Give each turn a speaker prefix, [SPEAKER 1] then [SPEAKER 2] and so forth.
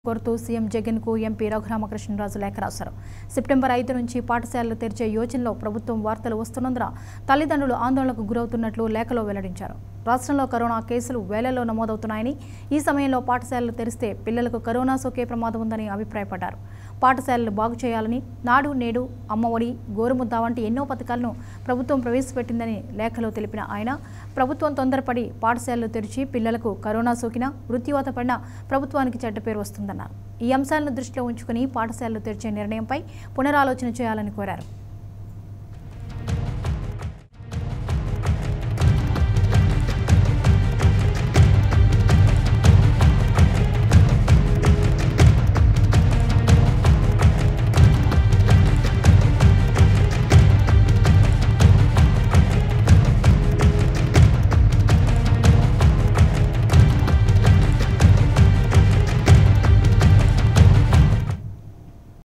[SPEAKER 1] కోరుతూ సీఎం జగన్కు ఎంపీ రఘురామకృష్ణరాజు లేఖ రాశారు సెప్టెంబర్ ఐదు నుంచి పాఠశాలలు తెరిచే యోచనలో ప్రభుత్వం వార్తలు వస్తున్నందున తల్లిదండ్రులు ఆందోళనకు గురవుతున్నట్లు లేఖలో వెల్లడించారు రాష్ట్రంలో కరోనా కేసులు వేలలో నమోదవుతున్నాయని ఈ సమయంలో పాఠశాలలు తెరిస్తే పిల్లలకు కరోనా సోకే ప్రమాదం ఉందని అభిప్రాయపడ్డారు పాఠశాలలు బాగు చేయాలని నాడు నేడు అమ్మఒడి గోరుముద్ద వంటి ఎన్నో పథకాలను ప్రభుత్వం ప్రవేశపెట్టిందని లేఖలో తెలిపిన ఆయన ప్రభుత్వం తొందరపడి పాఠశాలలు తెరిచి పిల్లలకు కరోనా సోకినా మృత్యువాత పడినా ప్రభుత్వానికి చెడ్డ పేరు వస్తుందన్నారు ఈ అంశాలను దృష్టిలో ఉంచుకుని పాఠశాలలు తెరిచే నిర్ణయంపై పునరాలోచన చేయాలని కోరారు